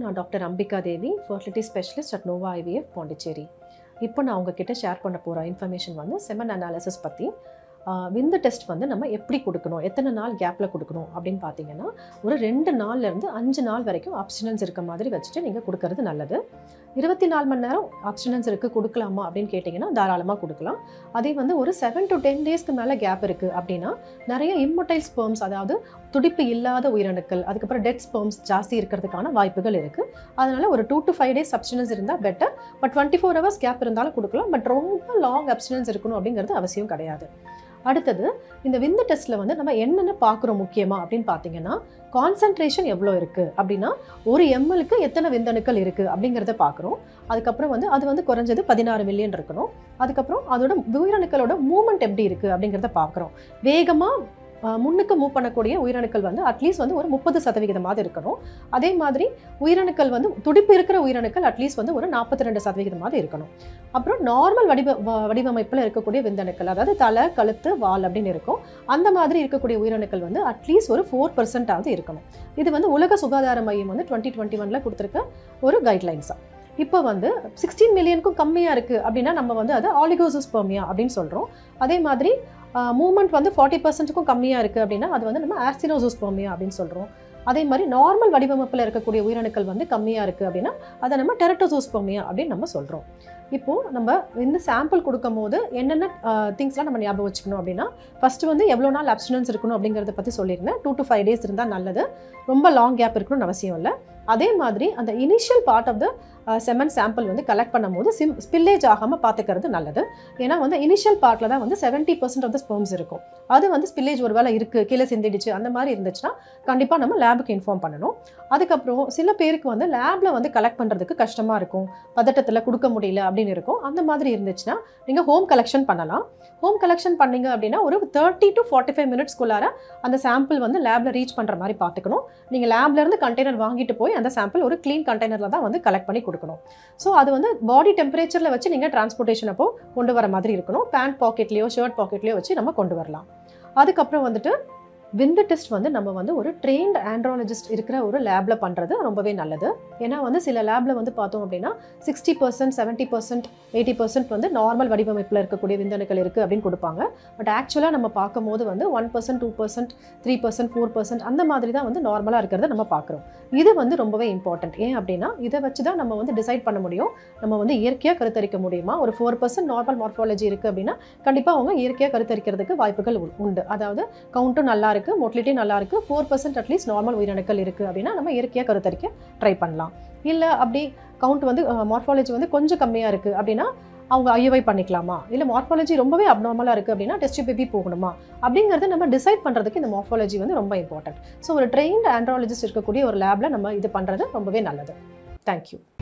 நான் doctor Ambika Devi fertility specialist at Nova IVF Pondicherry இப்போ நான் உங்ககிட்ட ஷேர் பண்ண போகிற இன்ஃபர்மேஷன் வந்து செமன் அனாலிசிஸ் பற்றி விந்து டெஸ்ட் வந்து நம்ம எப்படி கொடுக்கணும் எத்தனை நாள் கேப்பில் கொடுக்கணும் அப்படின்னு பார்த்தீங்கன்னா ஒரு ரெண்டு நாள்லேருந்து அஞ்சு நாள் வரைக்கும் அப்சினன்ஸ் இருக்க மாதிரி வச்சுட்டு நீங்கள் கொடுக்கறது நல்லது இருபத்தி நாலு மணி நேரம் அப்சினன்ஸ் இருக்குது கொடுக்கலாமா அப்படின்னு கேட்டிங்கன்னா தாராளமாக கொடுக்கலாம் அதே வந்து ஒரு செவன் டு டென் டேஸ்க்கு மேலே கேப் இருக்குது அப்படின்னா நிறைய இம்மொட்டைல் ஸ்பெர்ம்ஸ் அதாவது துடிப்பு இல்லாத உயிரணுக்கள் அதுக்கப்புறம் டெட் ஸ்பெர்ம்ஸ் ஜாஸ்தி இருக்கிறதுக்கான வாய்ப்புகள் இருக்குது அதனால் ஒரு two to five days abstinence இருந்தால் better but twenty four hours gap இருந்தாலும் கொடுக்கலாம் பட் ரொம்ப லாங் அப்சினன்ஸ் இருக்கணும் அப்படிங்கிறது அவசியம் கிடையாது அடுத்தது இந்த விந்து டெஸ்ட்டில் வந்து நம்ம என்னென்ன பார்க்குறோம் முக்கியமாக அப்படின்னு பார்த்தீங்கன்னா கான்சன்ட்ரேஷன் எவ்வளோ இருக்குது அப்படின்னா ஒரு எம்எல்க்கு எத்தனை விந்தணுக்கள் இருக்குது அப்படிங்கிறத பார்க்குறோம் அதுக்கப்புறம் வந்து அது வந்து குறைஞ்சது பதினாறு மில்லியன் இருக்கணும் அதுக்கப்புறம் அதோட உயிரணுக்களோட மூமெண்ட் எப்படி இருக்குது அப்படிங்கிறத பார்க்குறோம் வேகமாக முன்னுக்கு மூவ் பண்ணக்கூடிய உயிரணுக்கள் வந்து அட்லீஸ்ட் வந்து ஒரு முப்பது சதவிகிதமாவது இருக்கணும் அதே மாதிரி உயிரணுக்கள் வந்து துடிப்பு இருக்கிற உயிரணுக்கள் அட்லீஸ்ட் வந்து ஒரு நாற்பத்தி ரெண்டு சதவிகிதமாவது இருக்கணும் அப்புறம் நார்மல் வடிவ வ- வடிவமைப்பில் இருக்கக்கூடிய விந்தணுக்கள் அதாவது தலை கழுத்து வால் அப்படின்னு இருக்கும் அந்த மாதிரி இருக்கக்கூடிய உயிரணுக்கள் வந்து அட்லீஸ்ட் ஒரு ஃபோர் பர்சன்டாவது இருக்கணும் இது வந்து உலக சுகாதார மையம் வந்து டுவெண்ட்டி டுவெண்ட்டி ஒனில் கொடுத்துருக்க ஒரு கைட்லைன்ஸாக இப்போ வந்து சிக்ஸ்டீன் மில்லியனுக்கும் கம்மியாக இருக்குது அப்படின்னா நம்ம வந்து அது ஆலிகோசஸ்பெர்மியா அப்படின்னு சொல்கிறோம் அதே மாதிரி மூமெண்ட் வந்து ஃபார்ட்டி பர்சன்ட்டுக்கும் கம்மியாக இருக்குது அப்படின்னா அது வந்து நம்ம ஆர்சினோசோஸ்பெர்மியா அப்படின்னு சொல்கிறோம் அதே மாதிரி நார்மல் வடிவமைப்பில் இருக்கக்கூடிய உயிரணுக்கள் வந்து கம்மியாக இருக்குது அப்படின்னா அதை நம்ம டெரட்டோசோஸ்பெர்மியா அப்படின்னு நம்ம சொல்கிறோம் இப்போது நம்ம இந்த சாம்பிள் கொடுக்கும் போது என்னென்ன திங்ஸ்லாம் நம்ம ஞாபகம் வச்சுக்கணும் அப்படின்னா ஃபஸ்ட்டு வந்து எவ்வளோ நாள் அப்சிடன்ஸ் இருக்கணும் அப்படிங்கிறத பற்றி சொல்லியிருந்தேன் டூ டு ஃபைவ் டேஸ் இருந்தால் நல்லது ரொம்ப லாங் கேப் இருக்கணும்னு அவசியம் இல்லை அதே மாதிரி அந்த initial part of the semen sample வந்து கலெக்ட் பண்ணும்போது சிம் ஸ்பில்லேஜ் ஆகாமல் பார்த்துக்கிறது நல்லது ஏன்னா வந்து இனிஷியல் பார்ட்டில் தான் வந்து seventy percent of the sperms இருக்கும் அது வந்து ஸ்பில்லேஜ் ஒரு வேளை இருக்குது கீழே சிந்திடுச்சு அந்த மாதிரி இருந்துச்சுன்னா கண்டிப்பாக நம்ம லேபுக்கு இன்ஃபார்ம் பண்ணணும் அதுக்கப்புறம் சில பேருக்கு வந்து லேபில் வந்து கலெக்ட் பண்ணுறதுக்கு கஷ்டமாக இருக்கும் பதட்டத்தில் கொடுக்க முடியல அப்படின்னு இருக்கும் அந்த மாதிரி இருந்துச்சுன்னா நீங்கள் ஹோம் கலெக்ஷன் பண்ணலாம் ஹோம் கலெக்ஷன் பண்ணீங்க அப்படின்னா ஒரு தேர்ட்டி டு ஃபார்ட்டி ஃபைவ் மினிட்ஸ்க்குள்ளார அந்த சாம்பிள் வந்து லேபில் ரீச் பண்ணுற மாதிரி பார்த்துக்கணும் நீங்கள் லேப்லேருந்து கண்டெய்னர் வாங்கிட்டு போய் அந்த சாம்பிள் ஒரு க்ளீன் கண்டெய்னரில் தான் வந்து கலெக்ட் பண்ணி கொடுக்கணும் ஸோ அது வந்து பாடி டெம்பரேச்சரில் வச்சு நீங்கள் டிரான்ஸ்போர்ட்டேஷன் அப்போ கொண்டு வர மாதிரி இருக்கணும் பேண்ட் பாக்கெட்லேயோ ஷர்ட் பாக்கெட்லேயோ வச்சு நம்ம கொண்டு வரலாம் அதுக்கப்புறம் வந்துட்டு விந்து டெஸ்ட் வந்து நம்ம வந்து ஒரு ட்ரெயின்ட் ஆண்ட்ராலஜிஸ்ட் இருக்கிற ஒரு லேபில் பண்ணுறது ரொம்பவே நல்லது ஏன்னா வந்து சில லேபில் வந்து பார்த்தோம் அப்படின்னா sixty percent seventy percent eighty percent வந்து நார்மல் வடிவமைப்பில் இருக்கக்கூடிய விந்தணுக்கள் இருக்குது அப்படின்னு கொடுப்பாங்க பட் ஆக்சுவலாக நம்ம பார்க்கும்போது வந்து one percent two percent three percent four percent அந்த மாதிரி தான் வந்து நார்மலாக இருக்கிறத நம்ம பார்க்குறோம் இது வந்து ரொம்பவே இம்பார்ட்டன்ட் ஏன் அப்படின்னா இதை வச்சு தான் நம்ம வந்து டிசைட் பண்ண முடியும் நம்ம வந்து இயற்கையாக கருத்தரிக்க முடியுமா ஒரு ஃபோர் பர்சன்ட் நார்மல் மார்ஃபாலஜி இருக்குது அப்படின்னா கண்டிப்பாக அவங்க இயற்கையாக கருத்தரிக்கிறதுக்கு வாய்ப்புகள் உ- உண்டு அதாவது கவுண்ட்டும் நல்லா இருக்குது மொட்டிலிட்டி நல்லா இருக்குது ஃபோர் பர்சன்ட் அட்லீஸ்ட் நார்மல் உயிரணுக்கள் இருக்குது அப்படின்னா நம்ம இயற்கையாக கருத்தரிக்க ட்ரை பண்ணலாம் இல்லை அப்படி கவுண்ட் வந்து மார்ஃபாலஜி வந்து கொஞ்சம் கம்மியாக இருக்குது அப்படின்னா அவங்க ஐயுவை பண்ணிக்கலாமா இல்லை மார்ஃபாலஜி ரொம்பவே அப்நார்மலாக இருக்குது அப்படின்னா டெஸ்ட் பேபி போகணுமா அப்படிங்கிறத நம்ம டிசைட் பண்ணுறதுக்கு இந்த மார்ஃபாலஜி வந்து ரொம்ப இம்பார்ட்டன்ட் ஸோ ஒரு ட்ரெயின்ட் ஆண்ட்ராலஜிஸ்ட் இருக்கக்கூடிய ஒரு லேபில் நம்ம இது பண்ணுறது ரொம்பவே நல்லது தேங்க்யூ